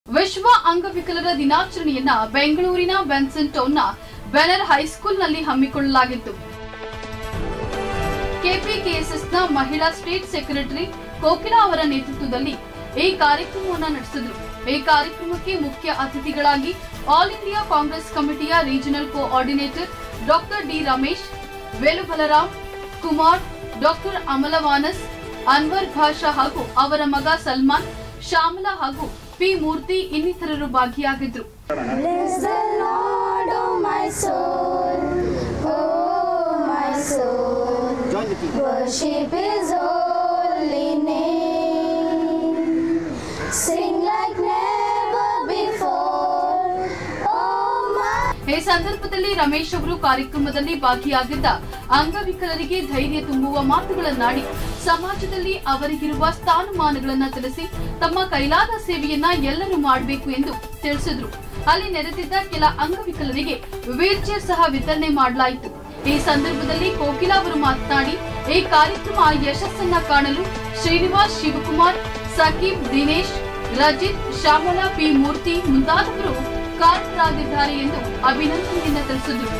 ವಿಶ್ವ ಅಂಗವಿಕಲರ ದಿನಾಚರಣೆಯನ್ನ ಬೆಂಗಳೂರಿನ ಬೆನ್ಸನ್ ಟೌನ್ನ ಬೆನರ್ ಹೈಸ್ಕೂಲ್ನಲ್ಲಿ ಹಮ್ಮಿಕೊಳ್ಳಲಾಗಿತ್ತು ಕೆಪಿಕೆಎಸ್ಎಸ್ನ ಮಹಿಳಾ ಸ್ಟೇಟ್ ಸೆಕ್ರೆಟರಿ ಕೋಕಿಲಾ ಅವರ ನೇತೃತ್ವದಲ್ಲಿ ಈ ಕಾರ್ಯಕ್ರಮವನ್ನು ನಡೆಸಿದ್ರು ಈ ಕಾರ್ಯಕ್ರಮಕ್ಕೆ ಮುಖ್ಯ ಅತಿಥಿಗಳಾಗಿ ಆಲ್ ಇಂಡಿಯಾ ಕಾಂಗ್ರೆಸ್ ಕಮಿಟಿಯ regional coordinator doctor D Ramesh Velu Balaram Kumar doctor ಅಮಲವಾನಸ್ ಅನ್ವರ್ ಭಾಷಾ ಹಾಗೂ ಅವರ ಮಗ ಸಲ್ಮಾನ್ ಶ್ಯಾಮಲಾ ಹಾಗೂ ಪಿ ಮೂರ್ತಿ ಇನ್ನಿತರರು ಭಾಗಿಯಾಗಿದ್ರು Bless the Lord, oh my soul, oh my soul. Worship His holy name. Sing like never before, oh my. ಈ ಸಂದರ್ಭದಲ್ಲಿ ರಮೇಶ್ ಅವರು ಕಾರ್ಯಕ್ರಮದಲ್ಲಿ ಭಾಗಿಯಾಗಿದ್ದ ಅಂಗವಿಕಲರಿಗೆ ಧೈರ್ಯ ತುಂಬುವ ಮಾತುಗಳನ್ನಾಡಿ ಸಮಾಜದಲ್ಲಿ ಅವರಿಗಿರುವ ಸ್ಥಾನಮಾನಗಳನ್ನ ತಿಳಿಸಿ ತಮ್ಮ ಕೈಲಾದ ಸೇವೆಯನ್ನ ಎಲ್ಲರೂ ಮಾಡಬೇಕು ಎಂದು ತಿಳಿಸಿದ್ರು ಅಲ್ಲಿ ನೆರೆದಿದ್ದ ಕೆಲ ಅಂಗವಿಕಲರಿಗೆ ವೀಲ್ ಚೇರ್ ಸಹ ವಿತರಣೆ ಮಾಡಲಾಯಿತು ಈ ಸಂದರ್ಭದಲ್ಲಿ ಕೋಕಿಲಾ ಅವರು ಮಾತನಾಡಿ ಈ ಕಾರ್ಯಕ್ರಮ ಯಶಸ್ಸನ್ನ ಕಾಣಲು ಶ್ರೀನಿವಾಸ್ ಶಿವಕುಮಾರ್ ಸಕೀಬ್ ದಿನೇಶ್ ರಜಿತ್ ಶ್ಯಾಮಲಾ ಪಿ ಮೂರ್ತಿ ಮುಂತಾದವರು ಕಾರಣರಾಗಿದ್ದಾರೆ ಎಂದು ಅಭಿನಂದನೆಯನ್ನ ತಿಳಿಸಿದರು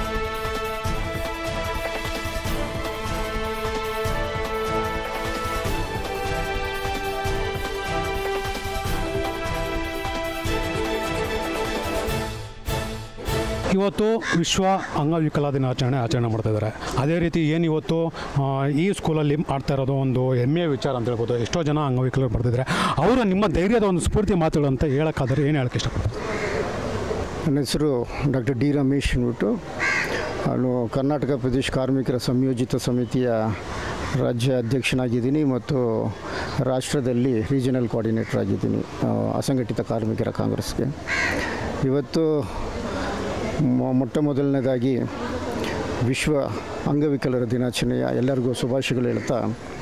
ಇವತ್ತು ವಿಶ್ವ ಅಂಗವಿಕಲ ದಿನಾಚರಣೆ ಆಚರಣೆ ಮಾಡ್ತಾ ಇದ್ದಾರೆ ಅದೇ ರೀತಿ ಏನು ಇವತ್ತು ಆ, ಈ ಸ್ಕೂಲಲ್ಲಿ ಮಾಡ್ತಾ ಇರೋದು ಒಂದು ಹೆಮ್ಮೆಯ ವಿಚಾರ ಅಂತ ಹೇಳ್ಬೋದು ಎಷ್ಟೋ ಜನ ಅಂಗವಿಕಲರು ಬರ್ತಿದ್ದಾರೆ ಅವರು ನಿಮ್ಮ ಧೈರ್ಯದ ಒಂದು ಸ್ಫೂರ್ತಿ ಮಾತುಗಳು ಅಂತ ಹೇಳೋಕ್ಕಾದ್ರೆ ಏನು ಹೇಳಕ್ಕೆ ಇಷ್ಟಪಡ್ತಾರೆ ನನ್ನ ಹೆಸರು ಡಾಕ್ಟರ್ ಡಿ ರಮೇಶ್ ಅಂದ್ಬಿಟ್ಟು ನಾನು ಕರ್ನಾಟಕ ಪ್ರದೇಶ ಕಾರ್ಮಿಕರ ಸಂಯೋಜಿತ ಸಮಿತಿಯ ರಾಜ್ಯ ಅಧ್ಯಕ್ಷನಾಗಿದ್ದೀನಿ ಮತ್ತು ರಾಷ್ಟ್ರದಲ್ಲಿ ರೀಜನಲ್ ಕೋಆರ್ಡಿನೇಟರ್ ಆಗಿದ್ದೀನಿ ಆ, ಅಸಂಘಟಿತ ಕಾರ್ಮಿಕರ ಕಾಂಗ್ರೆಸ್ಗೆ ಇವತ್ತು ಮೊ- ಮೊಟ್ಟ ಮೊದಲನೇದಾಗಿ ವಿಶ್ವ ಅಂಗವಿಕಲರ ದಿನಾಚರಣೆಯ ಎಲ್ಲರಿಗೂ ಶುಭಾಶಯಗಳು ಹೇಳ್ತಾ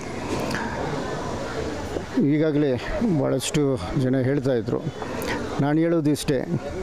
ಈಗಾಗಲೇ ಭಾಳಷ್ಟು ಜನ ಹೇಳ್ತಾ ಇದ್ದರು ನಾನು ಹೇಳೋದು ಇಷ್ಟೇ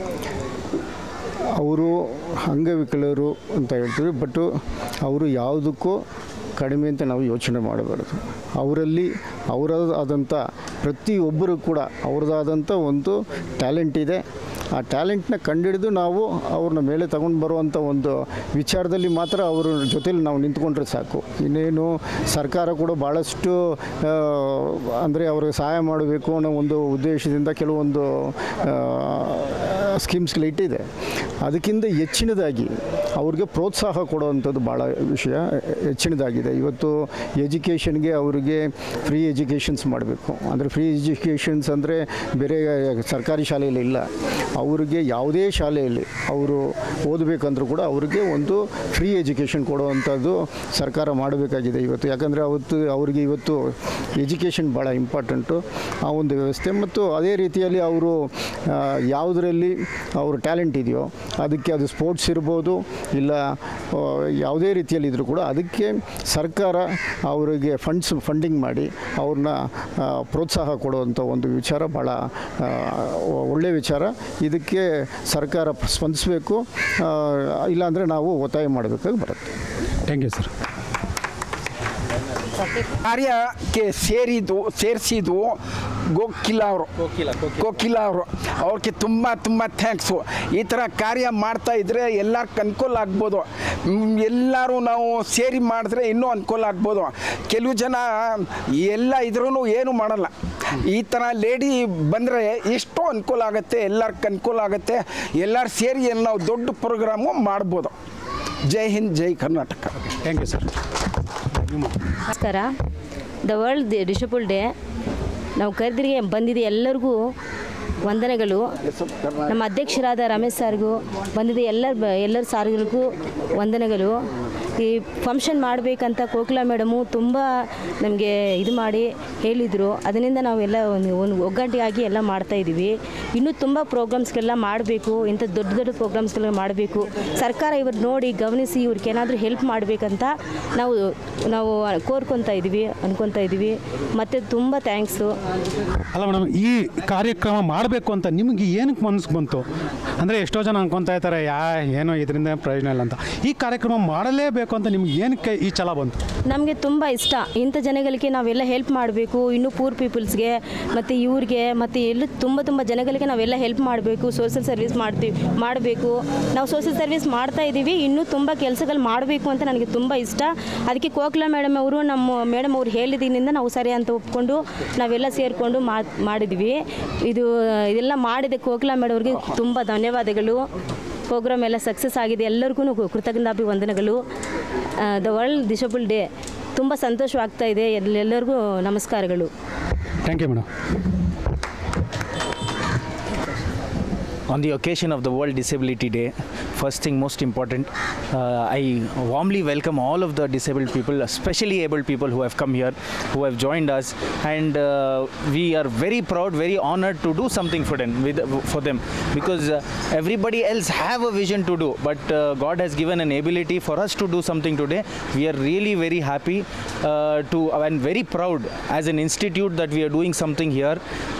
ಅವರು ಅಂಗವಿಕಲರು ಅಂತ ಹೇಳ್ತೀವಿ ಬಟ್ ಅವರು ಯಾವುದಕ್ಕೂ ಕಡಿಮೆ ಅಂತ ನಾವು ಯೋಚನೆ ಮಾಡಬಾರ್ದು ಅವರಲ್ಲಿ ಅವರದಾದಂಥ ಪ್ರತಿಯೊಬ್ಬರು ಕೂಡ ಅವ್ರದ್ದಾದಂಥ ಒಂದು ಟ್ಯಾಲೆಂಟ್ ಇದೆ ಆ ಟ್ಯಾಲೆಂಟ್ನ ಕಂಡುಹಿಡಿದು ನಾವು ಅವ್ರನ್ನ ಮೇಲೆ ತಗೊಂಡು ಬರುವಂಥ ಒಂದು ವಿಚಾರದಲ್ಲಿ ಮಾತ್ರ ಅವ್ರ ಜೊತೇಲಿ ನಾವು ನಿಂತ್ಕೊಂಡ್ರೆ ಸಾಕು ಇನ್ನೇನು ಸರ್ಕಾರ ಕೂಡ ಭಾಳಷ್ಟು ಅಂದರೆ ಅವ್ರಿಗೆ ಸಹಾಯ ಮಾಡಬೇಕು ಅನ್ನೋ ಒಂದು ಉದ್ದೇಶದಿಂದ ಕೆಲವೊಂದು ಸ್ಕೀಮ್ಸ್ಗಳು ಇಟ್ಟಿದೆ ಅದಕ್ಕಿಂತ ಹೆಚ್ಚಿನದಾಗಿ ಅವ್ರಿಗೆ ಪ್ರೋತ್ಸಾಹ ಕೊಡುವಂಥದ್ದು ಭಾಳ ವಿಷಯ ಹೆಚ್ಚಿನದಾಗಿದೆ ಇವತ್ತು ಎಜುಕೇಷನ್ಗೆ ಅವರಿಗೆ ಫ್ರೀ ಎಜುಕೇಷನ್ಸ್ ಮಾಡಬೇಕು ಅಂದರೆ ಫ್ರೀ ಎಜುಕೇಷನ್ಸ್ ಅಂದರೆ ಬೇರೆ ಸರ್ಕಾರಿ ಶಾಲೆಯಲ್ಲಿ ಇಲ್ಲ ಅವರಿಗೆ ಯಾವುದೇ ಶಾಲೆಯಲ್ಲಿ ಅವರು ಓದಬೇಕಂದ್ರೂ ಕೂಡ ಅವ್ರಿಗೆ ಒಂದು ಫ್ರೀ ಎಜುಕೇಷನ್ ಕೊಡುವಂಥದ್ದು ಸರ್ಕಾರ ಮಾಡಬೇಕಾಗಿದೆ ಇವತ್ತು ಯಾಕಂದರೆ ಅವತ್ತು ಅವರಿಗೆ ಇವತ್ತು ಎಜುಕೇಷನ್ ಭಾಳ ಇಂಪಾರ್ಟೆಂಟು ಆ ಒಂದು ವ್ಯವಸ್ಥೆ ಮತ್ತು ಅದೇ ರೀತಿಯಲ್ಲಿ ಅವರು ಯಾವುದರಲ್ಲಿ ಅವ್ರ ಟ್ಯಾಲೆಂಟ್ ಇದೆಯೋ ಅದಕ್ಕೆ ಅದು ಸ್ಪೋರ್ಟ್ಸ್ ಇರ್ಬೋದು ಇಲ್ಲ ಆ, ಯಾವುದೇ ರೀತಿಯಲ್ಲಿ ಇದ್ದರೂ ಕೂಡ ಅದಕ್ಕೆ ಸರ್ಕಾರ ಅವರಿಗೆ ಫಂಡ್ಸ್ ಫಂಡಿಂಗ್ ಮಾಡಿ ಅವ್ರನ್ನ ಆ, ಪ್ರೋತ್ಸಾಹ ಕೊಡುವಂಥ ಒಂದು ವಿಚಾರ ಭಾಳ ಆ, ಒಳ್ಳೆಯ ವಿಚಾರ ಇದಕ್ಕೆ ಸರ್ಕಾರ ಸ್ಪಂದಿಸಬೇಕು ಇಲ್ಲಾಂದರೆ ನಾವು ಒತ್ತಾಯ ಮಾಡಬೇಕಾಗಿ ಬರುತ್ತೆ ಥ್ಯಾಂಕ್ ಯು ಸರ್ ಕಾರ್ಯಕ್ಕೆ ಸೇರಿದ್ದು ಸೇರಿಸಿದ್ದು ಗೋಕಿಲ ಅವರು ಗೋಕಿಲ ಅವರು ಅವ್ರಿಗೆ ತುಂಬ ತುಂಬ ಥ್ಯಾಂಕ್ಸು ಈ ಥರ ಕಾರ್ಯ ಮಾಡ್ತಾ ಇದ್ದರೆ ಎಲ್ಲರಿಗೆ ಅನುಕೂಲ ಆಗ್ಬೋದು ಮ್, ಎಲ್ಲರೂ ನಾವು ಸೇರಿ ಮಾಡಿದ್ರೆ ಇನ್ನೂ ಅನುಕೂಲ ಆಗ್ಬೋದು ಕೆಲವು ಜನ ಎಲ್ಲ ಇದ್ರೂ ಏನು ಮಾಡಲ್ಲ ಈ ಥರ ಲೇಡಿ ಬಂದರೆ ಎಷ್ಟೋ ಅನುಕೂಲ ಆಗುತ್ತೆ ಎಲ್ಲರಿಗೆ ಅನುಕೂಲ ಆಗುತ್ತೆ ಎಲ್ಲರೂ ಸೇರಿ ನಾವು ದೊಡ್ಡ ಪ್ರೋಗ್ರಾಮು ಮಾಡ್ಬೋದು ಜೈ ಹಿಂದ್ ಜೈ ಕರ್ನಾಟಕ ಥ್ಯಾಂಕ್ ಯು ಸರ್ ನಮಸ್ಕಾರ ದ ವರ್ಲ್ಡ್ ಡಿಸಬಲ್ ಡೇ ನಾವು ಕರೆದಿರಿಗೆ ಬಂದಿದೆ ಎಲ್ಲರಿಗೂ ವಂದನೆಗಳು ನಮ್ಮ ಅಧ್ಯಕ್ಷರಾದ ರಮೇಶ್ ಸಾರ್ಗೂ ಬಂದಿದೆ ಎಲ್ಲರ ಎಲ್ಲರ ಸಾರ್ಗಳಿಗೂ ವಂದನೆಗಳು ಈ ಫಂಕ್ಷನ್ ಮಾಡಬೇಕಂತ ಕೋಕಿಲಾ ಮೇಡಮು ತುಂಬ ನಮಗೆ ಇದು ಮಾಡಿ ಹೇಳಿದರು ಅದರಿಂದ ನಾವೆಲ್ಲ ಒಂದು ಒಂದು ಒಗ್ಗಟ್ಟಿಗಾಗಿ ಎಲ್ಲ ಮಾಡ್ತಾಯಿದ್ದೀವಿ ಇನ್ನೂ ತುಂಬ ಪ್ರೋಗ್ರಾಮ್ಸ್ಗೆಲ್ಲ ಮಾಡಬೇಕು ಇಂಥ ದೊಡ್ಡ ದೊಡ್ಡ ಪ್ರೋಗ್ರಾಮ್ಸ್ಗೆಲ್ಲ ಮಾಡಬೇಕು ಸರ್ಕಾರ ಇವ್ರು ನೋಡಿ ಗಮನಿಸಿ ಇವ್ರಿಗೆ ಏನಾದರೂ ಹೆಲ್ಪ್ ಮಾಡಬೇಕಂತ ನಾವು ನಾವು ಕೋರ್ಕೊತಾ ಇದ್ದೀವಿ ಅನ್ಕೊತಾ ಇದ್ದೀವಿ ಮತ್ತು ತುಂಬ ಥ್ಯಾಂಕ್ಸು ಅಲ್ಲ ಮೇಡಮ್ ಈ ಕಾರ್ಯಕ್ರಮ ಮಾಡಬೇಕು ಅಂತ ನಿಮಗೆ ಏನಕ್ಕೆ ಮನಸ್ಸು ಬಂತು ಅಂದರೆ ಎಷ್ಟೋ ಜನ ಅನ್ಕೊತಾ ಇರ್ತಾರೆ ಯಾ ಏನೋ ಇದರಿಂದ ಪ್ರಯೋಜನ ಇಲ್ಲ ಅಂತ ಈ ಕಾರ್ಯಕ್ರಮ ಮಾಡಲೇಬೇಕು ಮಾಡಬೇಕು ಅಂತ ನಿಮ್ಗೆ ಏನಕ್ಕೆ ಈ ಛಲ ಬಂತು ನಮಗೆ ತುಂಬ ಇಷ್ಟ ಇಂಥ ಜನಗಳಿಗೆ ನಾವೆಲ್ಲ ಹೆಲ್ಪ್ ಮಾಡಬೇಕು ಇನ್ನೂ ಪೂರ್ ಪೀಪಲ್ಸ್ಗೆ ಮತ್ತು ಇವ್ರಿಗೆ ಮತ್ತು ಎಲ್ಲ ತುಂಬ ತುಂಬ ಜನಗಳಿಗೆ ನಾವೆಲ್ಲ ಹೆಲ್ಪ್ ಮಾಡಬೇಕು ಸೋಷಿಯಲ್ ಸರ್ವಿಸ್ ಮಾಡ್ತೀವಿ ಮಾಡಬೇಕು ನಾವು ಸೋಷಿಯಲ್ ಸರ್ವಿಸ್ ಮಾಡ್ತಾ ಇದ್ದೀವಿ ಇನ್ನೂ ತುಂಬ ಕೆಲಸಗಳು ಮಾಡಬೇಕು ಅಂತ ನನಗೆ ತುಂಬ ಇಷ್ಟ ಅದಕ್ಕೆ ಕೋಕಿಲ ಮೇಡಮ್ ಅವರು ನಮ್ಮ ಮೇಡಮ್ ಅವ್ರು ಹೇಳಿದಿನಿಂದ ನಾವು ಸರಿ ಅಂತ ಒಪ್ಕೊಂಡು ನಾವೆಲ್ಲ ಸೇರಿಕೊಂಡು ಮಾಡಿದ್ವಿ ಇದು ಇದೆಲ್ಲ ಮಾಡಿದೆ ಕೋಕಿಲ ಮೇಡಮ್ ಅವ್ರಿಗೆ ತುಂಬ ಧನ್ಯವಾದಗಳು ಪ್ರೋಗ್ರಾಮ್ ಎಲ್ಲ ಸಕ್ಸಸ್ ಆಗಿದೆ ಎಲ್ಲರಿಗೂ ಕೃತಜ್ಞಾಭಿವಂದನೆಗಳು ದ ವರ್ಲ್ಡ್ ಡಿಸಬಲ್ ಡೇ ತುಂಬ ಸಂತೋಷವಾಗ್ತಾ ಇದೆ ಎಲ್ಲರಿಗೂ ನಮಸ್ಕಾರಗಳು thank you madam on the occasion of the World Disability Day, first thing most important, uh, I warmly welcome all of the disabled people, especially able people who have come here, who have joined us, and uh, we are very proud, very honored to do something for them, with, for them, because uh, everybody else have a vision to do, but uh, God has given an ability for us to do something today. We are really very happy uh, to and very proud as an institute that we are doing something here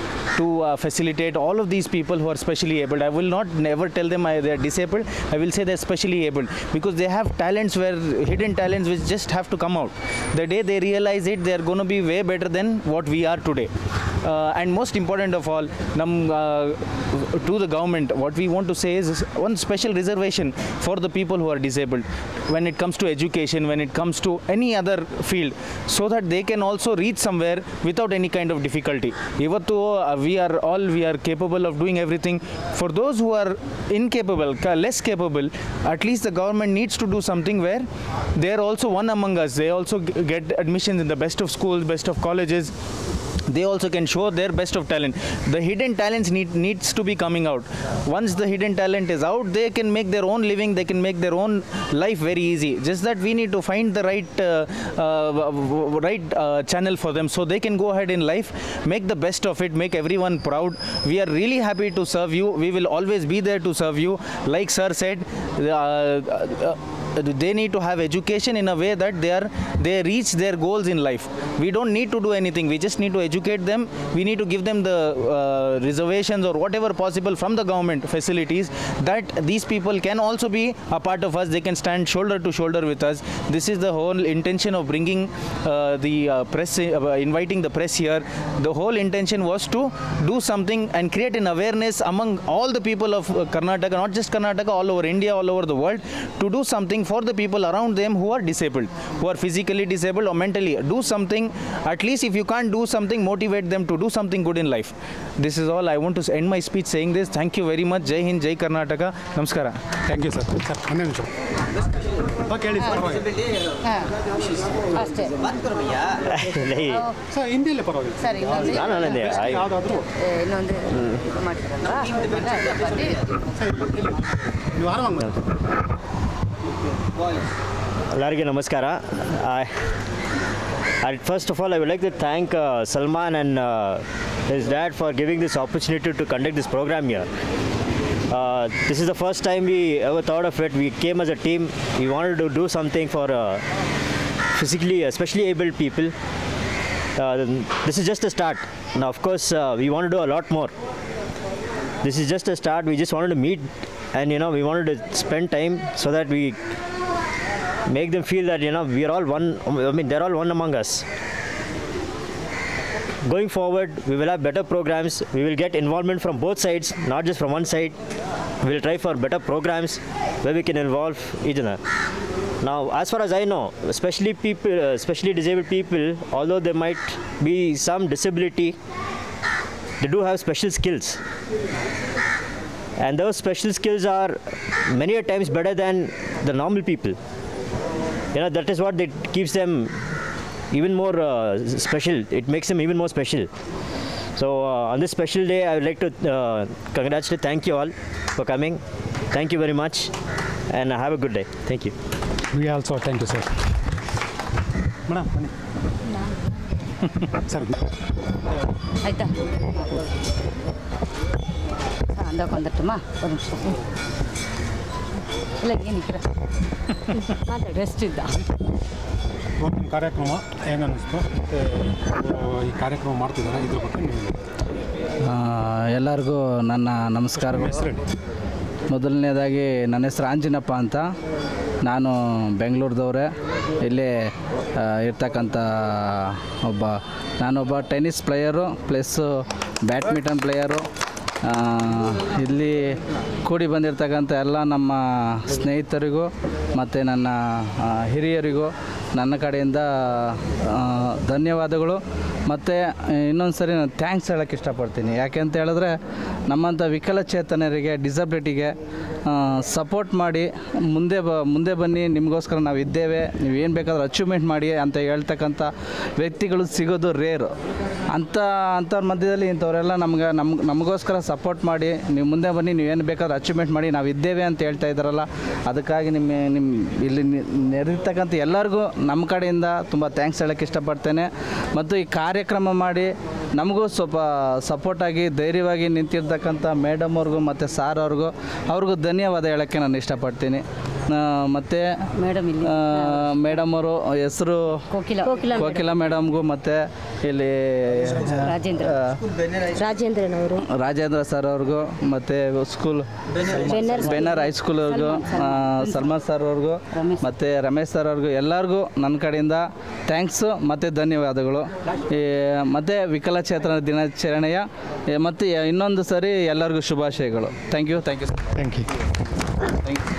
to uh, facilitate all of these people who are specially abled. I will not never tell them I, they're disabled. I will say they're specially abled because they have talents where hidden talents which just have to come out. The day they realize it, they're going to be way better than what we are today. Uh, and most important of all, num, uh, to the government, what we want to say is one special reservation for the people who are disabled when it comes to education, when it comes to any other field, so that they can also reach somewhere without any kind of difficulty. ಇವತ್ತು we are all we are capable of doing everything for those who are incapable less capable at least the government needs to do something where they are also one among us. They also g- get admissions in the best of schools, best of colleges. They also can show their best of talent. The hidden talents need, needs to be coming out. Once the hidden talent is out, they can make their own living. They can make their own life very easy. Just that we need to find the right uh, uh, w- w- right uh, channel for them so they can go ahead in life, make the best of it, make everyone proud. We are really happy to serve you. We will always be there to serve you. Like Sir said, uh, uh, they need to have education in a way that they are they reach their goals in life we don't need to do anything we just need to educate them we need to give them the uh, reservations or whatever possible from the government facilities that these people can also be a part of us they can stand shoulder to shoulder with us this is the whole intention of bringing uh, the uh, press uh, inviting the press here the whole intention was to do something and create an awareness among all the people of uh, karnataka not just karnataka all over india all over the world to do something for the people around them who are disabled who are physically disabled or mentally do something at least if you can't do something motivate them to do something good in life this is all i want to end my speech saying this thank you very much jai hind jai karnataka namaskara thank you sir sir ಒಂದೇ ನಿಮಿಷ okay ಹೇಳಿ sir ಪರವಾಗಿಲ್ಲ ಅಷ್ಟೇ sir ಹಿಂದಿಯಲ್ಲೇ ಪರವಾಗಿಲ್ಲ ಸರಿ ಇನ್ನೊಂದು ಯಾವುದಾದ್ರೂ ಏ, ಇನ್ನೊಂದು ಮಾಡ್ತೀರಲ್ವಾ ಬನ್ನಿ. ನೀವು ಆರಾಮಾಗಿ ಮಾಡಿ. ಎಲ್ಲರಿಗೆ ನಮಸ್ಕಾರ first of all I would like to thank Salman and his dad for giving this opportunity to conduct this programme year this is the first time we ever thought of it we came as a team we wanted to do something for uh, physically especially able people uh, this is just a start now of course uh, we want to do a lot more this is just a start we just wanted to meet and you know we wanted to spend time so that we make them feel that you know we are all one i mean they're all one among us going forward we will have better programs we will get involvement from both sides not just from one side we will try for better programs where we can involve each other now as far as i know especially people uh, especially disabled people although there might be some disability they do have special skills and those special skills are many a times better than the normal people you know that is what that keeps them even more uh, special it makes them even more special so uh, on this special day i would like to uh, congratulate thank you all for coming thank you very much and have a good day thank you we also thank you sir madam ಬನ್ನಿ sir ಆಯ್ತಾ ಅಂದಾಗ வந்துட்டுமா ஒரு நிமிஷம் ಇಲ್ಲ ಏನಿಕ್ಕಿರ rest ಇದ್ದ ಇವತ್ತಿನ ಕಾರ್ಯಕ್ರಮ ಹೆಂಗೆ ಅನ್ನಿಸ್ತು ಮತ್ತು ಈ ಕಾರ್ಯಕ್ರಮ ಮಾಡ್ತಿದ್ದಾರೆ ಇದ್ರ ಬಗ್ಗೆ ನೀವು ಆ, ಎಲ್ಲರಿಗೂ ನನ್ನ ನಮಸ್ಕಾರಗಳು ಹೆಸರು ಹೇಳಿ ಮೊದಲನೇದಾಗಿ ನನ್ನ ಹೆಸರು ಆಂಜಿನಪ್ಪ ಅಂತ ನಾನು ಬೆಂಗಳೂರದವರೇ ಇಲ್ಲೇ ಆ, ಇರ್ತಕ್ಕಂಥ ಒಬ್ಬ ನಾನೊಬ್ಬ tennis player plus badminton player ಆ, ಇಲ್ಲಿ ಕೂಡಿ ಬಂದಿರತಕ್ಕಂಥ ಎಲ್ಲ ನಮ್ಮ ಸ್ನೇಹಿತರಿಗೂ ಮತ್ತು ನನ್ನ ಆ, ಹಿರಿಯರಿಗೂ ನನ್ನ ಕಡೆಯಿಂದ ಆ, ಧನ್ಯವಾದಗಳು ಮತ್ತು ಇನ್ನೊಂದು ಸರಿ ನಾನು ಥ್ಯಾಂಕ್ಸ್ ಹೇಳೋಕ್ಕೆ ಇಷ್ಟಪಡ್ತೀನಿ ಯಾಕೆ ಅಂತ ಹೇಳಿದ್ರೆ ನಮ್ಮಂಥ ವಿಕಲಚೇತನರಿಗೆ ಡಿಸಬಿಲಿಟಿಗೆ ಸಪೋರ್ಟ್ ಮಾಡಿ ಮುಂದೆ ಬ ಮುಂದೆ ಬನ್ನಿ ನಿಮಗೋಸ್ಕರ ನಾವು ಇದ್ದೇವೆ ನೀವು ಏನು ಬೇಕಾದ್ರೂ ಅಚೀವ್ಮೆಂಟ್ ಮಾಡಿ ಅಂತ ಹೇಳ್ತಕ್ಕಂಥ ವ್ಯಕ್ತಿಗಳು ಸಿಗೋದು ರೇರು ಅಂಥ ಅಂಥವ್ರ ಮಧ್ಯದಲ್ಲಿ ಇಂಥವರೆಲ್ಲ ನಮ್ಗೆ ನಮ್ಗೆ ನಮಗೋಸ್ಕರ ಸಪೋರ್ಟ್ ಮಾಡಿ ನೀವು ಮುಂದೆ ಬನ್ನಿ ನೀವು ಏನು ಬೇಕಾದ್ರೂ ಅಚೀವ್ಮೆಂಟ್ ಮಾಡಿ ನಾವು ಇದ್ದೇವೆ ಅಂತ ಹೇಳ್ತಾ ಇದ್ದಾರಲ್ಲ ಅದಕ್ಕಾಗಿ ನಿಮ್ಮ ನಿಮ್ಮ ಇಲ್ಲಿ ನಿ- ನೆರೆದಿರ್ತಕ್ಕಂಥ ಎಲ್ಲರಿಗೂ ನಮ್ಮ ಕಡೆಯಿಂದ ತುಂಬ ಥ್ಯಾಂಕ್ಸ್ ಹೇಳೋಕ್ಕೆ ಇಷ್ಟಪಡ್ತೇನೆ ಮತ್ತು ಈ ಕಾರ್ಯಕ್ರಮ ಮಾಡಿ ನಮಗೂ ಸ್ವಲ್ಪ ಸಪೋರ್ಟಾಗಿ ಧೈರ್ಯವಾಗಿ ನಿಂತಿರ್ತಕ್ಕಂಥ ಮೇಡಮ್ ಅವ್ರಿಗೂ ಮತ್ತು ಸಾರ್ ಅವ್ರಿಗೂ ಅವ್ರಿಗೂ ಧನ್ಯವಾದ ಹೇಳೋಕ್ಕೆ ನಾನು ಇಷ್ಟಪಡ್ತೀನಿ ಆ, ಮತ್ತು ಮೇಡಮ್ ಇಲ್ಲಿ ಮೇಡಮ್ ಅವರು ಹೆಸರು ಕೋಕಿಲ ಕೋಕಿಲ ಮೇಡಮ್ಗೂ ಮತ್ತು ಇಲ್ಲಿ ರಾಜೇಂದ್ರ ಆ, ರಾಜೇಂದ್ರನವರು ರಾಜೇಂದ್ರ ಸರ್ ಅವ್ರಿಗೂ ಮತ್ತು ಸ್ಕೂಲ್ ಬೆನ್ನರ್ ಹೈಸ್ಕೂಲ್ ಅವ್ರಿಗೂ ಆ, ಸಲ್ಮಾನ್ ಸರ್ ಅವ್ರಿಗೂ ಮತ್ತು ರಮೇಶ್ ಸರ್ ಅವ್ರಿಗೂ ಎಲ್ಲರಿಗೂ ನನ್ನ ಕಡೆಯಿಂದ ಥ್ಯಾಂಕ್ಸು ಮತ್ತು ಧನ್ಯವಾದಗಳು ಈ ಮತ್ತು ವಿಕಲಚೇತನ ದಿನಾಚರಣೆಯ ಈ ಮತ್ತು ಇನ್ನೊಂದು ಸರಿ ಎಲ್ಲರಿಗೂ ಶುಭಾಶಯಗಳು thank you thank you thank you thank you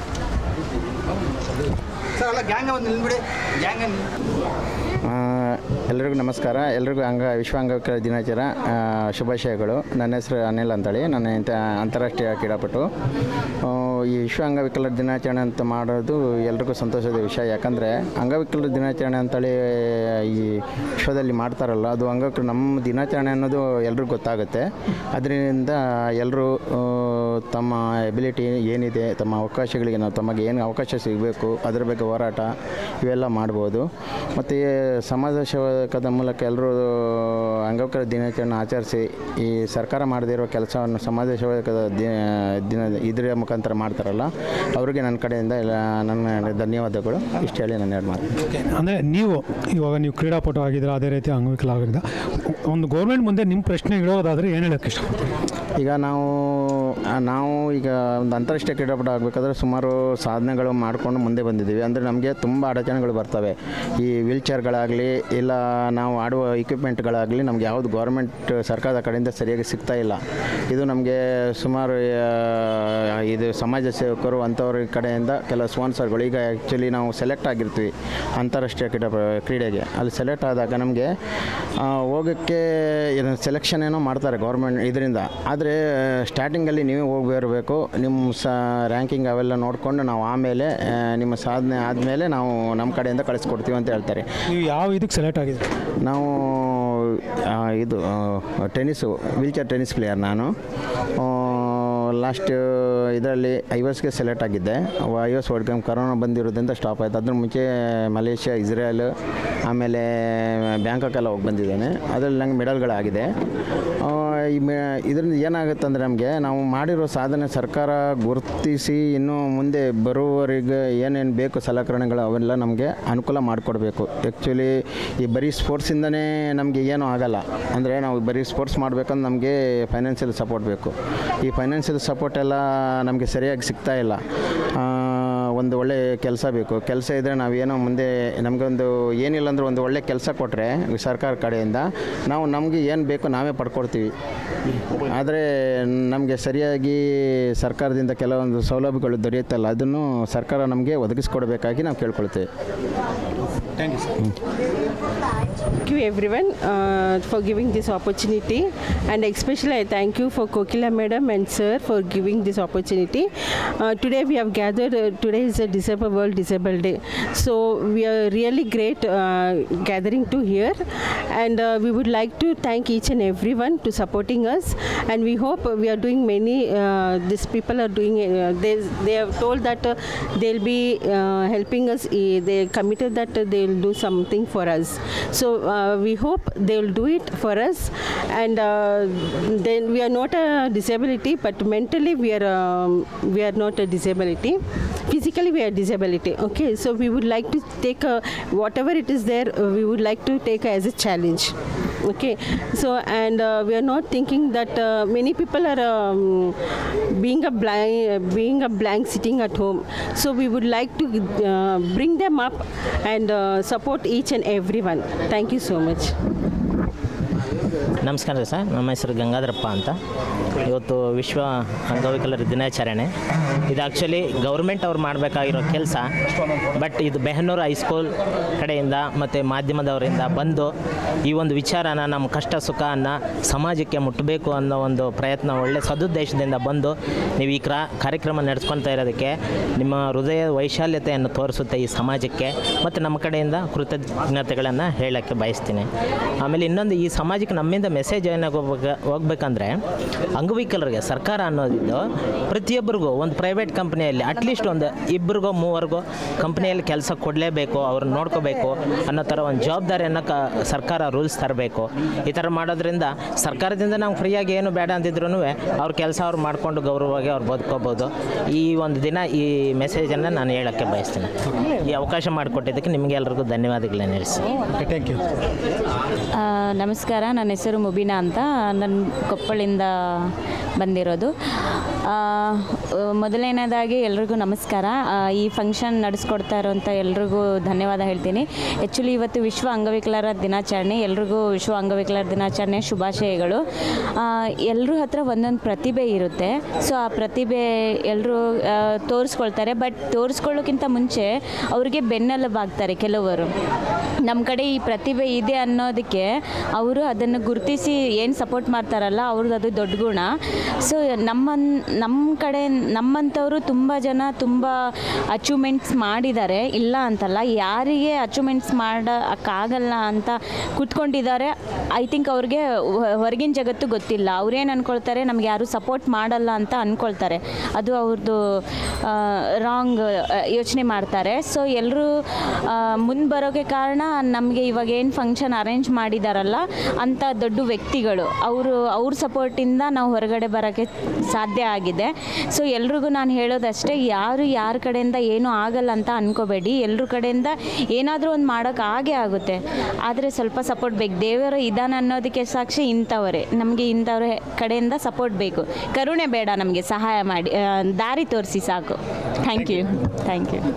sir ಅಲ್ಲ ಗ್ಯಾಂಗ ಒಂದು ನಿಲ್ಬಿಡಿ ಗ್ಯಾಂಗ ಆ, ಎಲ್ರಿಗೂ ನಮಸ್ಕಾರ ಎಲ್ರಿಗೂ ಅಂಗ ವಿಶ್ವ ಅಂಗವಿಕಲ ದಿನಾಚರ ಆ, ಶುಭಾಶಯಗಳು ನನ್ನ ಹೆಸರು ಅನಿಲ್ ಅಂತೇಳಿ ನಾನು ಇಂಥ ಅಂತಾರಾಷ್ಟ್ರೀಯ ಕ್ರೀಡಾಪಟು ಆ, ಈ ವಿಶ್ವ ಅಂಗವಿಕಲರ ದಿನಾಚರಣೆ ಅಂತ ಮಾಡೋದು ಎಲ್ರಿಗೂ ಸಂತೋಷದ ವಿಷಯ ಯಾಕಂದರೆ ಅಂಗವಿಕಲರ ದಿನಾಚರಣೆ ಅಂತೇಳಿ ಈ ವಿಶ್ವದಲ್ಲಿ ಮಾಡ್ತಾರಲ್ಲ ಅದು ಅಂಗವಿಕಲ ನಮ್ಮ ದಿನಾಚರಣೆ ಅನ್ನೋದು ಎಲ್ರಿಗೂ ಗೊತ್ತಾಗುತ್ತೆ ಅದರಿಂದ ಎಲ್ಲರೂ ತಮ್ಮ ಎಬಿಲಿಟಿ ಏನಿದೆ ತಮ್ಮ ಅವಕಾಶಗಳಿಗೆ ನಾವು ತಮಗೆ ಏನು ಅವಕಾಶ ಸಿಗಬೇಕು ಅದ್ರ ಬಗ್ಗೆ ಹೋರಾಟ ಇವೆಲ್ಲ ಮಾಡ್ಬೋದು ಮತ್ತು ಸಮಾಜ ಸೇವಕದ ಮೂಲಕ ಎಲ್ಲರೂ ಅಂಗವಿಕಲ ದಿನಾಚರಣೆ ಆಚರಿಸಿ ಈ ಸರ್ಕಾರ ಮಾಡದಿರೋ ಕೆಲಸವನ್ನು ಸಮಾಜ ಸೇವಕದ ದಿ- ದಿನ ಇದರ ಮುಖಾಂತರ ಮಾಡ್ತಾರಲ್ಲ ಅವರಿಗೆ ನನ್ನ ಕಡೆಯಿಂದ ಎಲ್ಲ ನನ್ನ ಧನ್ಯವಾದಗಳು ಇಷ್ಟು ಹೇಳಿ ನಾನು ಎರಡು ಮಾತು ಅಂದರೆ ನೀವು ಇವಾಗ ನೀವು ಕ್ರೀಡಾಪಟು ಆಗಿದ್ದೀರಾ ಅದೇ ರೀತಿ ಅಂಗವಿಕಲ ಆಗಿದ್ದ ಒಂದು ಗೌರ್ಮೆಂಟ್ ಮುಂದೆ ನಿಮ್ಮ ಪ್ರಶ್ನೆ ಇಡೋದಾದರೆ ಏನು ಹೇಳೋಕ್ಕೆ ಇಷ್ಟಪಡ್ತೀನಿ ಈಗ ನಾವು ಆ, ನಾವು ಈಗ ಒಂದು ಅಂತಾರಾಷ್ಟ್ರೀಯ ಕ್ರೀಡಾಪಟು ಆಗಬೇಕಾದ್ರೆ ಸುಮಾರು ಸಾಧನೆಗಳು ಮಾಡಿಕೊಂಡು ಮುಂದೆ ಬಂದಿದ್ದೀವಿ ಅಂದರೆ ನಮಗೆ ತುಂಬ ಅಡಚಣೆಗಳು ಬರ್ತವೆ ಈ ವೀಲ್ ಚೇರ್ಗಳಾಗಲಿ ಇಲ್ಲ ನಾವು ಆಡುವ ಇಕ್ವಿಪ್ಮೆಂಟ್ಗಳಾಗಲಿ ನಮ್ಗೆ ಯಾವುದು ಗೌರ್ಮೆಂಟ್ ಸರ್ಕಾರದ ಕಡೆಯಿಂದ ಸರಿಯಾಗಿ ಸಿಗ್ತಾ ಇಲ್ಲ ಇದು ನಮಗೆ ಸುಮಾರು ಆ, ಇದು ಸಮಾಜ ಸೇವಕರು ಅಂಥವ್ರ ಕಡೆಯಿಂದ ಕೆಲವು ಸ್ಪಾನ್ಸರ್ಗಳು ಈಗ ಆ್ಯಕ್ಚುಲಿ ನಾವು ಸೆಲೆಕ್ಟ್ ಆಗಿರ್ತೀವಿ ಅಂತಾರಾಷ್ಟ್ರೀಯ ಕ್ರೀಡಾ ಕ್ರೀಡೆಗೆ ಅಲ್ಲಿ ಸೆಲೆಕ್ಟ್ ಆದಾಗ ನಮಗೆ ಹೋಗೋಕ್ಕೆ ಏನು ಸೆಲೆಕ್ಷನ್ ಏನೋ ಮಾಡ್ತಾರೆ ಗೌರ್ಮೆಂಟ್ ಇದರಿಂದ ಆದರೆ ಸ್ಟಾರ್ಟಿಂಗಲ್ಲಿ ನೀವೇ ಹೋಗಿ ಬರಬೇಕು ನಿಮ್ಮ ಸ ರ್ಯಾಂಕಿಂಗ್ ಅವೆಲ್ಲ ನೋಡಿಕೊಂಡು ನಾವು ಆಮೇಲೆ ಆ, ನಿಮ್ಮ ಸಾಧನೆ ಆದಮೇಲೆ ನಾವು ನಮ್ಮ ಕಡೆಯಿಂದ ಕಳಿಸ್ಕೊಡ್ತೀವಿ ಅಂತ ಹೇಳ್ತಾರೆ ನೀವು ಯಾವ ಇದಕ್ಕೆ ಸೆಲೆಕ್ಟ್ ಆಗಿದ್ದೀರಿ ನಾವು ಆ, ಇದು ಟೆನ್ನಿಸು ವೀಲ್ಚೇರ್ ಟೆನ್ನಿಸ್ ಪ್ಲೇಯರ್ ನಾನು ಲಾಸ್ಟ್ ಇದರಲ್ಲಿ ಐ ಗೆ ಸೆಲೆಕ್ಟ್ ಆಗಿದ್ದೆ I S world cup corona ಬಂದಿರೋದ್ರಿಂದ ಸ್ಟಾಪ್ ಆಯಿತು ಅದ್ರ ಮುಂಚೆ ಮಲೇಷ್ಯಾ ಇಸ್ರೇಲ್ ಆಮೇಲೆ ಬ್ಯಾಂಕಾಕೆಲ್ಲ ಹೋಗಿ ಬಂದಿದ್ದೇನೆ ಅದರಲ್ಲಿ ನಂಗೆ ಮೆಡಲ್ಗಳಾಗಿದೆ ಆ, ಈ ಮೆ ಇದರಿಂದ ಏನಾಗುತ್ತೆ ಅಂದರೆ ನಮಗೆ ನಾವು ಮಾಡಿರೋ ಸಾಧನೆ ಸರ್ಕಾರ ಗುರುತಿಸಿ ಇನ್ನು ಮುಂದೆ ಬರುವವರಿಗೆ ಏನೇನು ಬೇಕು ಸಲಕರಣೆಗಳು ಅವೆಲ್ಲ ನಮಗೆ ಅನುಕೂಲ ಮಾಡಿಕೊಡ್ಬೇಕು ಆ್ಯಕ್ಚುಲಿ ಈ ಬರೀ ಸ್ಪೋರ್ಟ್ಸಿಂದನೇ ನಮಗೆ ಏನೂ ಆಗಲ್ಲ ಅಂದರೆ ನಾವು ಬರೀ ಸ್ಪೋರ್ಟ್ಸ್ ಮಾಡಬೇಕಂದ್ರೆ ನಮಗೆ ಫೈನಾನ್ಷಿಯಲ್ ಸಪೋರ್ಟ್ ಬೇಕು ಈ ಫೈನಾನ್ಷಿಯಲ್ ಸಪೋರ್ಟ್ ಎಲ್ಲ ನಮಗೆ ಸರಿಯಾಗಿ ಸಿಗ್ತಾ ಇಲ್ಲ ಆ, ಒಂದು ಒಳ್ಳೆ ಕೆಲಸ ಬೇಕು ಕೆಲಸ ಇದ್ದರೆ ನಾವೇನೋ ಮುಂದೆ ನಮಗೊಂದು ಏನಿಲ್ಲ ಅಂದ್ರೆ ಒಂದು ಒಳ್ಳೆ ಕೆಲಸ ಕೊಟ್ಟರೆ ಸರ್ಕಾರ ಕಡೆಯಿಂದ ನಾವು ನಮಗೆ ಏನು ಬೇಕು ನಾವೇ ಪಡ್ಕೊಡ್ತೀವಿ ಆದರೆ ನಮಗೆ ಸರಿಯಾಗಿ ಸರ್ಕಾರದಿಂದ ಕೆಲವೊಂದು ಸೌಲಭ್ಯಗಳು ದೊರೆಯುತ್ತಲ್ಲ ಅದನ್ನು ಸರ್ಕಾರ ನಮಗೆ ಒದಗಿಸ್ಕೊಡ್ಬೇಕಾಗಿ ನಾವು ಕೇಳ್ಕೊಳ್ತೇವೆ thank you sir Thank you everyone uh, for giving this opportunity and especially I thank you for Kokila madam and sir for giving this opportunity. Uh, today we have gathered, uh, today is a December World Disabled Day. So we are really great uh, gathering to here and uh, we would like to thank each and everyone to supporting us and we hope we are doing many, uh, these people are doing, uh, they, they have told that uh, they'll be uh, helping us, eh, they committed that uh, they'll do something for us. So uh, we hope they'll do it for us and uh, then we are not a disability but mentally we are um, we are not a disability physically we are disability okay so we would like to take a, whatever it is there uh, we would like to take as a challenge okay so and uh, we are not thinking that uh, many people are um, being a blind being a blank sitting at home so we would like to uh, bring them up and uh, support each and everyone thank you so much ನಮಸ್ಕಾರ ರೀ sir ನಮ್ಮ ಹೆಸರು ಗಂಗಾಧರಪ್ಪ ಅಂತ ಇವತ್ತು ವಿಶ್ವ ಅಂಗವಿಕಲರ ದಿನಾಚರಣೆ ಇದು ಆ್ಯಕ್ಚುಲಿ ಗೌರ್ಮೆಂಟ್ ಅವ್ರು ಮಾಡಬೇಕಾಗಿರೋ ಕೆಲಸ ಬಟ್ ಇದು ಬೆಹನ್ನೂರು ಹೈಸ್ಕೂಲ್ ಕಡೆಯಿಂದ ಮತ್ತು ಮಾಧ್ಯಮದವರಿಂದ ಬಂದು ಈ ಒಂದು ವಿಚಾರನ ನಮ್ಮ ಕಷ್ಟ ಸುಖವನ್ನು ಸಮಾಜಕ್ಕೆ ಮುಟ್ಟಬೇಕು ಅನ್ನೋ ಒಂದು ಪ್ರಯತ್ನ ಒಳ್ಳೆ ಸದುದ್ದೇಶದಿಂದ ಬಂದು ನೀವು ಈ ಕ್ರಾ ಕಾರ್ಯಕ್ರಮ ನಡೆಸ್ಕೊಳ್ತಾ ಇರೋದಕ್ಕೆ ನಿಮ್ಮ ಹೃದಯ ವೈಶಾಲ್ಯತೆಯನ್ನು ತೋರಿಸುತ್ತೆ ಈ ಸಮಾಜಕ್ಕೆ ಮತ್ತು ನಮ್ಮ ಕಡೆಯಿಂದ ಕೃತಜ್ಞತೆಗಳನ್ನು ಹೇಳೋಕ್ಕೆ ಬಯಸ್ತೀನಿ ಆಮೇಲೆ ಇನ್ನೊಂದು ಈ ಸಮಾಜಕ್ಕೆ ನಮ್ಮಿಂದ ಮೆಸೇಜ್ ಏನಾಗಿ ಹೋಗ್ಬೇಕು ಹೋಗ್ಬೇಕಂದ್ರೆ ಅಂಗವಿಕಲರಿಗೆ ಸರ್ಕಾರ ಅನ್ನೋದಿದ್ದು ಪ್ರತಿಯೊಬ್ಬರಿಗೂ ಒಂದು ಪ್ರೈವೇಟ್ ಕಂಪ್ನಿಯಲ್ಲಿ ಅಟ್ಲೀಸ್ಟ್ ಒಂದು ಇಬ್ಬರಿಗೋ ಮೂವರಿಗೋ ಕಂಪ್ನಿಯಲ್ಲಿ ಕೆಲಸ ಕೊಡಲೇಬೇಕು ಅವ್ರನ್ನ ನೋಡ್ಕೋಬೇಕು ಅನ್ನೋ ಥರ ಒಂದು ಜವಾಬ್ದಾರಿಯನ್ನು ಕ ಸರ್ಕಾರ ರೂಲ್ಸ್ ತರಬೇಕು ಈ ಥರ ಮಾಡೋದ್ರಿಂದ ಸರ್ಕಾರದಿಂದ ನಾವು ಫ್ರೀಯಾಗಿ ಏನು ಬೇಡ ಅಂತಿದ್ರು ಅವ್ರ ಕೆಲಸ ಅವ್ರು ಮಾಡಿಕೊಂಡು ಗೌರವವಾಗಿ ಅವ್ರು ಬದುಕೋಬೋದು ಈ ಒಂದು ದಿನ ಈ ಮೆಸೇಜನ್ನು ನಾನು ಹೇಳೋಕ್ಕೆ ಬಯಸ್ತೀನಿ ಈ ಅವಕಾಶ ಮಾಡಿಕೊಟ್ಟಿದ್ದಕ್ಕೆ ನಿಮಗೆಲ್ರಿಗೂ ಧನ್ಯವಾದಗಳನ್ನ ಹೇಳಿಸಿ ಥ್ಯಾಂಕ್ ಯು ಆ, ನಮಸ್ಕಾರ ನನ್ನ ಹೆಸರು ಮುಬೀನಾ ಅಂತ ನನ್ನ ಕೊಪ್ಪಳಿಂದ ಬಂದಿರೋದು ಆ, ಮೊದಲನೇದಾಗಿ ಎಲ್ರಿಗೂ ನಮಸ್ಕಾರ ಆ, ಈ ಫಂಕ್ಷನ್ ನಡೆಸ್ಕೊಡ್ತಾ ಇರೋಂಥ ಎಲ್ರಿಗೂ ಧನ್ಯವಾದ ಹೇಳ್ತೀನಿ ಆ್ಯಕ್ಚುಲಿ ಇವತ್ತು ವಿಶ್ವ ಅಂಗವಿಕಲರ ದಿನಾಚರಣೆ ಎಲ್ರಿಗೂ ವಿಶ್ವ ಅಂಗವಿಕಲರ ದಿನಾಚರಣೆ ಶುಭಾಶಯಗಳು ಎಲ್ಲರ ಹತ್ರ ಒಂದೊಂದು ಪ್ರತಿಭೆ ಇರುತ್ತೆ ಸೊ ಆ ಪ್ರತಿಭೆ ಎಲ್ಲರೂ ತೋರಿಸ್ಕೊಳ್ತಾರೆ ಬಟ್ ತೋರಿಸ್ಕೊಳ್ಳೋಕ್ಕಿಂತ ಮುಂಚೆ ಅವ್ರಿಗೆ ಬೆನ್ನೆಲುಬಾಗ್ತಾರೆ ಕೆಲವರು ನಮ್ಮ ಕಡೆ ಈ ಪ್ರತಿಭೆ ಇದೆ ಅನ್ನೋದಕ್ಕೆ ಅವರು ಅದನ್ನು ಗುರುತಿಸಿ ಏನು ಸಪೋರ್ಟ್ ಮಾಡ್ತಾರಲ್ಲ ಅವ್ರದ್ದು ಅದು ದೊಡ್ಡ ಗುಣ ಸೊ ನಮ್ಮ ನಮ್ಮ ಕಡೆ ನಮ್ಮಂಥವರು ತುಂಬ ಜನ ತುಂಬ ಅಚೀವ್ಮೆಂಟ್ಸ್ ಮಾಡಿದ್ದಾರೆ ಇಲ್ಲ ಅಂತಲ್ಲ ಯಾರಿಗೆ ಅಚೀವ್ಮೆಂಟ್ಸ್ ಮಾಡೋಕ್ಕಾಗಲ್ಲ ಅಂತ ಕೂತ್ಕೊಂಡಿದ್ದಾರೆ ಐ ಥಿಂಕ್ ಅವ್ರಿಗೆ ಹೊ- ಹೊರಗಿನ ಜಗತ್ತು ಗೊತ್ತಿಲ್ಲ ಅವ್ರೇನು ಅಂದ್ಕೊಳ್ತಾರೆ ನಮ್ಗೆ ಯಾರು ಸಪೋರ್ಟ್ ಮಾಡಲ್ಲ ಅಂತ ಅಂದ್ಕೊಳ್ತಾರೆ ಅದು ಅವ್ರದ್ದು ರಾಂಗ್ ಯೋಚನೆ ಮಾಡ್ತಾರೆ ಸೊ ಎಲ್ಲರೂ ಮುಂದೆ ಬರೋಕ್ಕೆ ಕಾರಣ ನಮಗೆ ಇವಾಗ ಏನು ಫಂಕ್ಷನ್ ಅರೇಂಜ್ ಮಾಡಿದಾರಲ್ಲ ಅಂಥ ದೊಡ್ಡ ವ್ಯಕ್ತಿಗಳು ಅವರು ಅವ್ರ ಸಪೋರ್ಟಿಂದ ನಾವು ಹೊರಗಡೆ ಬರೋಕ್ಕೆ ಸಾಧ್ಯ ಆಗಿದೆ ಸೊ ಎಲ್ರಿಗೂ ನಾನು ಹೇಳೋದಷ್ಟೇ ಯಾರು ಯಾರ ಕಡೆಯಿಂದ ಏನೂ ಆಗಲ್ಲ ಅಂತ ಅನ್ಕೋಬೇಡಿ ಎಲ್ಲರ ಕಡೆಯಿಂದ ಏನಾದರೂ ಒಂದು ಮಾಡೋಕ್ಕೆ ಆಗೇ ಆಗುತ್ತೆ ಆದರೆ ಸ್ವಲ್ಪ ಸಪೋರ್ಟ್ ಬೇಕು ದೇವರು ಇದಾನೆ ಅನ್ನೋದಕ್ಕೆ ಸಾಕ್ಷಿ ಇಂಥವರೇ ನಮಗೆ ಇಂಥವ್ರ ಕಡೆಯಿಂದ ಸಪೋರ್ಟ್ ಬೇಕು ಕರುಣೆ ಬೇಡ ನಮಗೆ ಸಹಾಯ ಮಾಡಿ ಆ, ದಾರಿ ತೋರಿಸಿ ಸಾಕು thank you thank you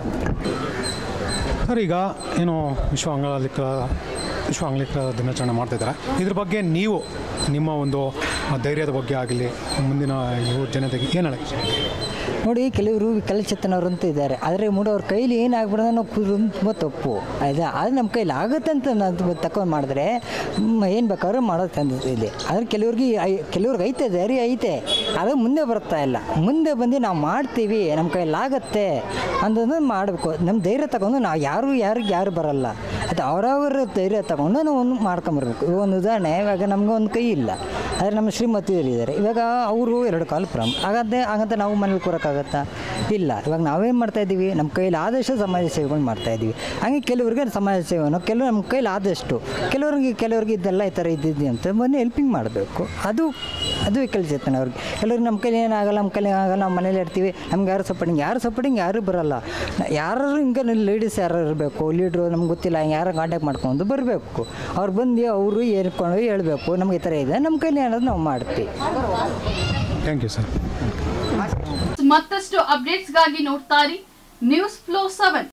sir ಈಗ ಏನು ವಿಶ್ವ ಅಂಗವಿಕಲ ವಿಶ್ವ ಅಂಗವಿಕಲ ದಿನಾಚರಣೆ ಮಾಡ್ತಿದ್ದಾರೆ ಇದ್ರ ಬಗ್ಗೆ ನೀವು ನಿಮ್ಮ ಒಂದು ಧೈರ್ಯದ ಬಗ್ಗೆ ಆಗಲಿ ಮುಂದಿನ ಯುವ ಜನತೆಗೆ ಏನು ಹೇಳಕ್ಕೆ ನೋಡಿ ಕೆಲವರು ವಿಕಲಚೇತನವರು ಅಂತ ಇದ್ದಾರೆ ಆದರೆ ಮೂಡ ಅವ್ರ ಕೈಲಿ ಏನಾಗ್ಬಿಡೋದು ನಾವು ಕೂರೋದು ತುಂಬ ತಪ್ಪು ಆಯ್ತಾ ಅದು ನಮ್ಮ ಕೈಲಿ ಆಗುತ್ತೆ ಅಂತ ನಾವು ತಕೊಂಡು ಮಾಡಿದ್ರೆ ಏನು ಬೇಕಾದ್ರೂ ಮಾಡೋದು ತಂದ ಇಲ್ಲಿ ಆದರೆ ಕೆಲವ್ರಿಗೆ ಐ- ಕೆಲವ್ರಿಗೆ ಐತೆ ಧೈರ್ಯ ಐತೆ ಅದು ಮುಂದೆ ಬರ್ತಾ ಇಲ್ಲ ಮುಂದೆ ಬಂದು ನಾವು ಮಾಡ್ತೀವಿ ನಮ್ಮ ಕೈಲಾಗತ್ತೆ ಅಂತಂದು ಮಾಡಬೇಕು ನಮ್ಮ ಧೈರ್ಯ ತಗೊಂಡು ನಾವು ಯಾರು ಯಾರಿಗೆ ಯಾರು ಬರಲ್ಲ ಅದು ಅವರವರ ಧೈರ್ಯ ತಗೊಂಡು ನಾವು ಒಂದು ಮಾಡ್ಕೊಂಬರ್ಬೇಕು ಇವಾಗ ಒಂದು ಉದಾಹರಣೆ ಇವಾಗ ನಮ್ಗೆ ಒಂದು ಕೈ ಇಲ್ಲ ಆದರೆ ನಮ್ಮ ಶ್ರೀಮತಿಯರು ಇದ್ದಾರೆ ಇವಾಗ ಅವರು ಎರಡು ಕಾಲು ಪ್ರಾಮ್ ಹಾಗಂತೆ ಹಾಗಂತ ನಾವು ಮನೇಲಿ ಕೂರೋಕ್ಕಾಗತ್ತಾ ಇಲ್ಲ ಇವಾಗ ನಾವೇನು ಮಾಡ್ತಾ ಇದ್ದೀವಿ ನಮ್ಮ ಕೈಲಿ ಆದಷ್ಟು ಸಮಾಜ ಸೇವೆಗಳು ಮಾಡ್ತಾ ಇದ್ದೀವಿ ಹಾಗೆ ಕೆಲವರಿಗೆ ಸಮಾಜ ಸೇವೆನೋ ಕೆಲವರು ನಮ್ಮ ಕೈಲಿ ಆದಷ್ಟು ಕೆಲವರಿಗೆ ಕೆಲವರಿಗೆ ಇದೆಲ್ಲ ಈ ಥರ ಇದ್ದಿದ್ದು ಅಂತ ಬಂದು ಹೆಲ್ಪಿಂಗ್ ಮಾಡಬೇಕು ಅದು ಅದು ವಿಕಲಚೇತನ ಅವ್ರಿಗೆ ಕೆಲವ್ರಿಗೆ ನಮ್ಮ ಕೈಲಿ ಏನಾಗಲ್ಲ ನಮ್ಮ ಕೈಲಿ ಆಗಲ್ಲ ನಾವು ಮನೇಲಿ ಇರ್ತೀವಿ ನಮ್ಗೆ ಯಾರು ಸಪೋರ್ಟಿಂಗ್ ಯಾರು ಸಪೋರ್ಟಿಂಗ್ ಯಾರು ಬರಲ್ಲ ಯಾರು ಹಿಂಗೆ ಲೇಡೀಸ್ ಯಾರು ಇರಬೇಕು ಲೀಡ್ರು ನಮ್ಗೆ ಗೊತ್ತಿಲ್ಲ ಯಾರು ಕಾಂಟ್ಯಾಕ್ಟ್ ಮಾಡ್ಕೊಂಡು ಬರಬೇಕು ಅವ್ರು ಬಂದು ಅವರು ಏರ್ಕೊಂಡು ಹೇಳಬೇಕು ನಮ್ಗೆ ಈ ಥರ ಇದೆ ನಮ್ಮ ಕೈಲಿ ಅನ್ನೋದು ನಾವು ಮಾಡ್ತೀವಿ ಥ್ಯಾಂಕ್ ಯು ಸರ್ ಮತ್ತಷ್ಟು ಅಪ್ಡೇಟ್ಸ್ಗಾಗಿ ನೋಡ್ತಾ ಇರಿ ನ್ಯೂಸ್ ಫ್ಲೋ ಸೆವೆನ್